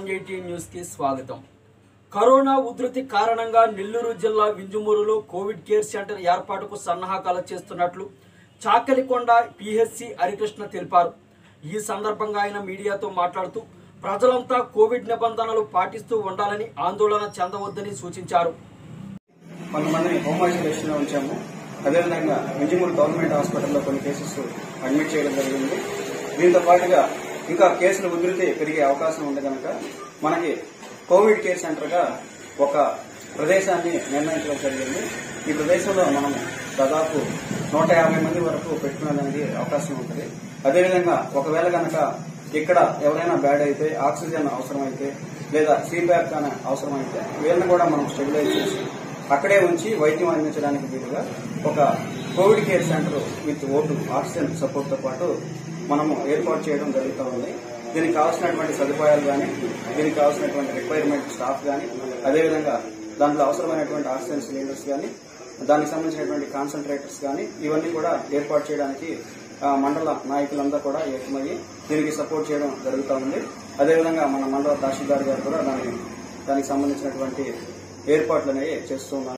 one eighty news కి స్వాగతం corona ఉధృతి కారణంగా నెల్లూరు జిల్లా వింజమూరులో కోవిడ్ కేర్ సెంటర్ ఏర్పాటుకు సన్నాహకాలు చేస్తున్నట్లు చాకలికొండ పిహెచ్సి హరికృష్ణ తెలిపారు ఈ సందర్భంగా ఆయన మీడియాతో మాట్లాడుతూ ప్రజలంతా కోవిడ్ నిబంధనలు పాటిస్తూ ఉండాలని ఆందోళన చెందవద్దని సూచించారు కొంతమందిని హోమ్ ఐసోలేషన్ లో ఉంచాము అదేవిధంగా వింజమూరు గవర్నమెంట్ హాస్పిటల్లో కొన్ని కేసెస్ అడ్మిట్ చేయడం జరిగింది దీంతో పాటుగా ఇంకా కేసుల ఉధృతి పెరిగే అవకాశం ఉంది కనుక మనకి కోవిడ్ కేర్ సెంటర్ గా ఒక ప్రదేశాన్ని నిర్ణయించడం జరిగింది ఈ ప్రదేశంలో మనం దాదాపు నూట యాభై మంది వరకు పెట్టుకునేదానికి అవకాశం ఉంటుంది అదేవిధంగా ఒకవేళ కనుక ఇక్కడ ఎవరైనా బ్యాడ్ అయితే ఆక్సిజన్ అవసరమైతే లేదా సీబ్యాక్ కానీ అవసరమైతే వీళ్ళని కూడా మనం స్టెబిలైజ్ చేసి అక్కడే ఉంచి వైద్యం అందించడానికి వీలుగా ఒక కోవిడ్ కేర్ సెంటర్ విత్ ఓటు ఆక్సిజన్ సపోర్ట్ తో పాటు మనము ఏర్పాటు చేయడం జరుగుతూ ఉంది దీనికి కావాల్సినటువంటి సదుపాయాలు కానీ దీనికి కావాల్సినటువంటి రిక్వైర్మెంట్ స్టాఫ్ కానీ అదేవిధంగా దాంట్లో అవసరమైనటువంటి ఆక్సిజన్ సిలిండర్స్ కానీ దానికి సంబంధించినటువంటి కాన్సన్ట్రేటర్స్ కానీ ఇవన్నీ కూడా ఏర్పాటు చేయడానికి ఆ, మండల నాయకులంతా కూడా ఏకమయ్యి దీనికి సపోర్ట్ చేయడం జరుగుతూ ఉంది అదేవిధంగా మన మండల తహసీల్దార్ గారు కూడా దాని దానికి సంబంధించినటువంటి ఏర్పాట్లు అనేవి చేస్తూ ఉన్నారు